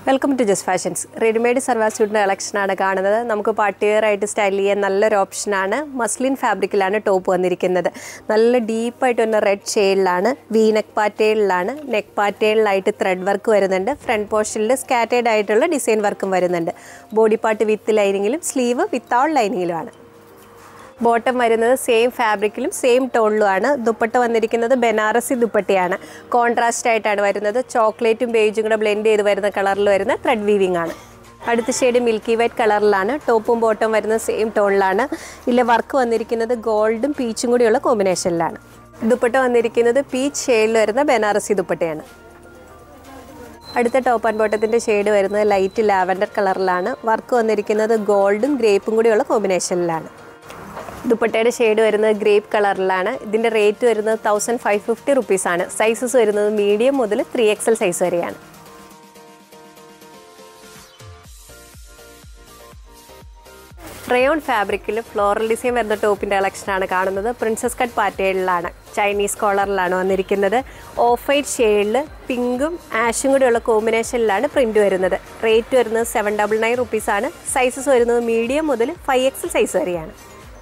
welcome to just fashions readymade salwar സ്യൂട്ടിൻ്റെ കളക്ഷനാണ് കാണുന്നത് നമുക്ക് പാർട്ടി വെയർ ആയിട്ട് സ്റ്റൈൽ ചെയ്യാൻ നല്ലൊരു ഓപ്ഷനാണ് മസ്ലിൻ ഫാബ്രിക്കിലാണ് ടോപ്പ് വന്നിരിക്കുന്നത് നല്ല ഡീപ്പായിട്ട് വന്ന റെഡ് ഷെയ്ഡിലാണ് വി നെക്ക് പാറ്റേണിലാണ് നെക്ക് പാറ്റേണിലായിട്ട് ത്രെഡ് വർക്ക് വരുന്നുണ്ട് ഫ്രണ്ട് പോർഷനിൽ സ്കാറ്റേഡ് ആയിട്ടുള്ള ഡിസൈൻ വർക്കും വരുന്നുണ്ട് ബോഡി പാർട്ട് വിത്ത് ലൈനിങ്ങിലും സ്ലീവ് വിത്തൗട്ട് ലൈനിങ്ങിലുമാണ് ബോട്ടം വരുന്നത് സെയിം ഫാബ്രിക്കിലും സെയിം ടോണിലുമാണ് ദുപ്പട്ട വന്നിരിക്കുന്നത് ബനാറസി ദുപ്പട്ടയാണ് കോൺട്രാസ്റ്റ് ആയിട്ടാണ് വരുന്നത് ചോക്ലേറ്റും ബേജും കൂടെ ബ്ലെൻഡ് ചെയ്ത് വരുന്ന കളറിൽ വരുന്ന ത്രെഡ് വീവിംഗ് ആണ് അടുത്ത ഷെയ്ഡ് മിൽക്കി വൈറ്റ് കളറിലാണ് ടോപ്പും ബോട്ടം വരുന്നത് സെയിം ടോണിലാണ് ഇതിൽ വർക്ക് വന്നിരിക്കുന്നത് ഗോൾഡും പീച്ചും കൂടിയുള്ള കോമ്പിനേഷനിലാണ് ദുപ്പട്ട വന്നിരിക്കുന്നത് പീച്ച് ഷെയ്ഡിൽ വരുന്ന ബനാറസി ദുപ്പട്ടയാണ് അടുത്ത ടോപ്പ് ആൻഡ് ബോട്ടത്തിൻ്റെ ഷെയ്ഡ് വരുന്നത് ലൈറ്റ് ലാവൻഡർ കളറിലാണ് വർക്ക് വന്നിരിക്കുന്നത് ഗോൾഡും ഗ്രേപ്പും കൂടിയുള്ള കോമ്പിനേഷനിലാണ് ദുപ്പട്ടയുടെ ഷെയ്ഡ് വരുന്നത് ഗ്രേപ്പ് കളറിലാണ് ഇതിൻ്റെ റേറ്റ് വരുന്നത് തൗസൻഡ് ഫൈവ് ഫിഫ്റ്റി റുപ്പീസാണ് സൈസസ് വരുന്നത് മീഡിയം മുതൽ ത്രീ എക്സൽ സൈസ് വരെയാണ് റയോൺ ഫാബ്രിക്കിൽ ഫ്ലോറൽ ഡിസൈൻ വരുന്ന ടോപ്പിൻ്റെ കളക്ഷനാണ് കാണുന്നത് പ്രിൻസസ് കട്ട് പാറ്റേണിലാണ് ചൈനീസ് കോളറിലാണ് വന്നിരിക്കുന്നത് ഓഫ് വൈറ്റ് ഷെയ്ഡിൽ പിങ്കും ആഷും കൂടിയുള്ള കോമ്പിനേഷനിലാണ് പ്രിൻറ്റ് വരുന്നത് റേറ്റ് വരുന്നത് സെവൻ ഡബിൾ നയൻ റുപ്പീസാണ് സൈസസ് വരുന്നത് മീഡിയം മുതൽ ഫൈവ് എക്സൽ സൈസ് വരെയാണ്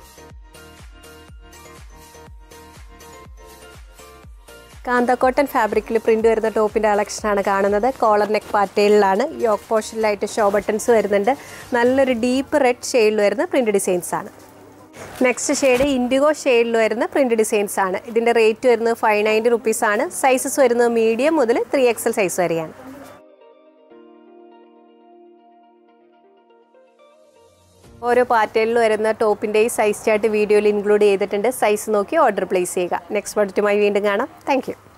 കാന്ത കോട്ടൺ ഫാബ്രിക്കിൽ പ്രിന്റ് വരുന്ന ടോപ്പിൻ്റെ കളക്ഷനാണ് കാണുന്നത് കോളർ നെക്ക് പാറ്റേണിലാണ് യോക്ക് പോർഷനിലായിട്ട് ഷോ ബട്ടൺസ് വരുന്നുണ്ട് നല്ലൊരു ഡീപ്പ് റെഡ് ഷെയ്ഡിൽ വരുന്ന പ്രിന്റ് ഡിസൈൻസ് ആണ് നെക്സ്റ്റ് ഷെയ്ഡ് ഇൻഡിഗോ ഷെയ്ഡിൽ വരുന്ന പ്രിന്റ് ഡിസൈൻസ് ആണ് ഇതിൻ്റെ റേറ്റ് വരുന്നത് ഫൈവ് നയൻറ്റി റുപ്പീസ് ആണ് സൈസസ് വരുന്നത് മീഡിയം മുതൽ ത്രീ എക്സൽ സൈസ് വരെയാണ് ഓരോ പാറ്റേണിൽ വരുന്ന ടോപ്പിൻ്റെയും സൈസ് ചാർട്ട് വീഡിയോയിൽ ഇൻക്ലൂഡ് ചെയ്തിട്ടുണ്ട് സൈസ് നോക്കി ഓർഡർ പ്ലേസ് ചെയ്യുക നെക്സ്റ്റ് പ്രൊഡക്റ്റുമായി വീണ്ടും കാണാം താങ്ക്